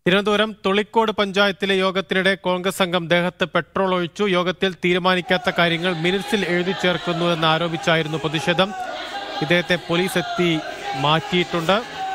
തിരുവനന്തപുരം തൊളിക്കോട് പഞ്ചായത്തിലെ യോഗത്തിനിടെ കോൺഗ്രസ് അംഗം ദേഹത്ത് പെട്രോൾ ഒഴിച്ചു യോഗത്തിൽ തീരുമാനിക്കാത്ത കാര്യങ്ങൾ മിനിറ്റ്സിൽ എഴുതി ചേർക്കുന്നു എന്ന് ആരോപിച്ചായിരുന്നു പ്രതിഷേധം ഇദ്ദേഹത്തെ പോലീസ് എത്തി മാറ്റിയിട്ടുണ്ട്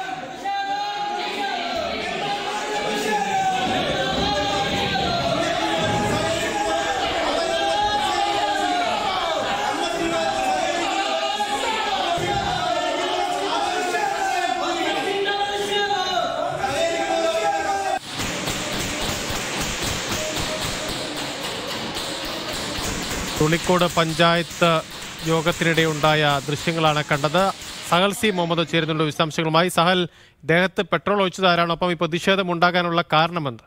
തുളിക്കോട് പഞ്ചായത്ത് യോഗത്തിനിടെ ഉണ്ടായ ദൃശ്യങ്ങളാണ് കണ്ടത് സഹൽ സി മുഹമ്മദ് ചേരുന്നുണ്ട് വിശദാംശങ്ങളുമായി സഹൽ ദേഹത്ത് പെട്രോൾ ഒഴിച്ചതാരാണ് ഒപ്പം ഈ പ്രതിഷേധം ഉണ്ടാകാനുള്ള കാരണമെന്ത്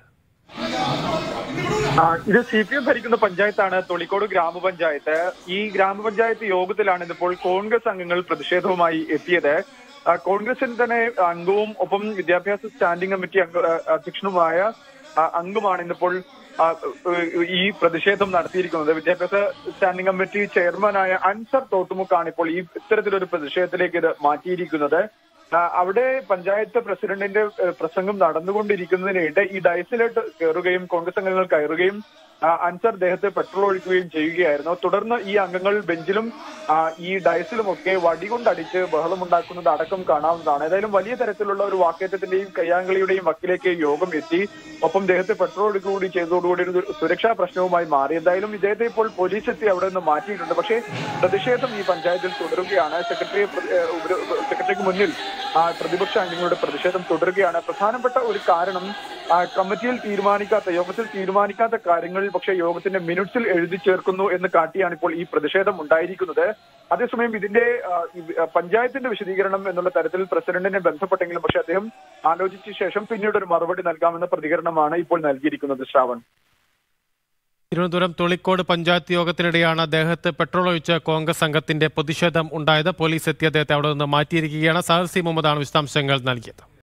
ആ, ഇത് സി പി എം ഭരിക്കുന്ന പഞ്ചായത്താണ് തൊളിക്കോട് ഗ്രാമപഞ്ചായത്ത് ഈ ഗ്രാമപഞ്ചായത്ത് യോഗത്തിലാണ് ഇതിപ്പോൾ കോൺഗ്രസ് അംഗങ്ങൾ പ്രതിഷേധവുമായി എത്തിയത് ആ, കോൺഗ്രസിൽ തന്നെ അംഗവും ഒപ്പം വിദ്യാഭ്യാസ സ്റ്റാൻഡിംഗ് കമ്മിറ്റി അംഗ ആ, അധ്യക്ഷനുമായ ആ, അംഗമാണ് ഇന്നിപ്പോൾ ആ, ഈ പ്രതിഷേധം നടത്തിയിരിക്കുന്നത് വിദ്യാഭ്യാസ സ്റ്റാൻഡിംഗ് കമ്മിറ്റി ചെയർമാനായ അൻസർ തോട്ടുമുക്കാണ് ഇപ്പോൾ ഈ ഇത്തരത്തിലൊരു പ്രതിഷേധത്തിലേക്ക് ഇത് മാറ്റിയിരിക്കുന്നത് ആ, അവിടെ പഞ്ചായത്ത് പ്രസിഡന്റിന്റെ ഏഹ്, പ്രസംഗം നടന്നുകൊണ്ടിരിക്കുന്നതിനിടെ ഈ ഡയസിലോട്ട് കയറുകയും കോൺഗ്രസ് അംഗങ്ങൾ കയറുകയും ആ, അൻസർ ദേഹത്തെ പെട്രോൾ ഒഴിക്കുകയും ചെയ്യുകയായിരുന്നു തുടർന്ന് ഈ അംഗങ്ങൾ ബെഞ്ചിലും ആ, ഈ ഡയസിലുമൊക്കെ വടികൊണ്ടടിച്ച് ബഹളമുണ്ടാക്കുന്നത് അടക്കം കാണാവുന്നതാണ് ഏതായാലും വലിയ തരത്തിലുള്ള ഒരു വാക്കേറ്റത്തിന്റെയും കയ്യാങ്കളിയുടെയും വക്കിലേക്ക് യോഗം എത്തി ഒപ്പം ദേഹത്തെ പെട്രോൾ ഒഴിക്കുക കൂടി ചെയ്തതോടുകൂടി ഒരു സുരക്ഷാ പ്രശ്നവുമായി മാറി എന്തായാലും ഇദ്ദേഹത്തെ ഇപ്പോൾ പോലീസ് എത്തി അവിടെ നിന്ന് മാറ്റിയിട്ടുണ്ട് പക്ഷേ പ്രതിഷേധം ഈ പഞ്ചായത്തിൽ തുടരുകയാണ് സെക്രട്ടറി സെക്രട്ടറിക്ക് മുന്നിൽ ആ, പ്രതിപക്ഷ അംഗങ്ങളുടെ പ്രതിഷേധം തുടരുകയാണ് പ്രധാനപ്പെട്ട ഒരു കാരണം ആ, കമ്മിറ്റിയിൽ തീരുമാനിക്കാത്ത യോഗത്തിൽ തീരുമാനിക്കാത്ത കാര്യങ്ങൾ പക്ഷേ യോഗത്തിന്റെ മിനിറ്റ്സിൽ എഴുതി ചേർക്കുന്നു എന്ന് കാട്ടിയാണ് ഇപ്പോൾ ഈ പ്രതിഷേധം ഉണ്ടായിരിക്കുന്നത് അതേസമയം ഇതിന്റെ ആ, ഈ, ആ, പഞ്ചായത്തിന്റെ വിശദീകരണം എന്നുള്ള തരത്തിൽ പ്രസിഡന്റിനെ ബന്ധപ്പെട്ടെങ്കിലും പക്ഷേ അദ്ദേഹം ആലോചിച്ച ശേഷം പിന്നീട് ഒരു മറുപടി നൽകാമെന്ന പ്രതികരണമാണ് ഇപ്പോൾ നൽകിയിരിക്കുന്നത് ശ്രാവൺ തിരുവനന്തപുരം തൊളിക്കോട് പഞ്ചായത്ത് യോഗത്തിനിടെയാണ് ദേഹത്ത് പെട്രോൾ ഒഴിച്ച് കോൺഗ്രസ് സംഘത്തിന്റെ പ്രതിഷേധം ഉണ്ടായത് പോലീസ് എത്തി അദ്ദേഹത്തെ അവിടെ നിന്ന് മാറ്റിയിരിക്കുകയാണ് സഹൽ സി മുഹമ്മദാണ് വിശദാംശങ്ങൾ നൽകിയത്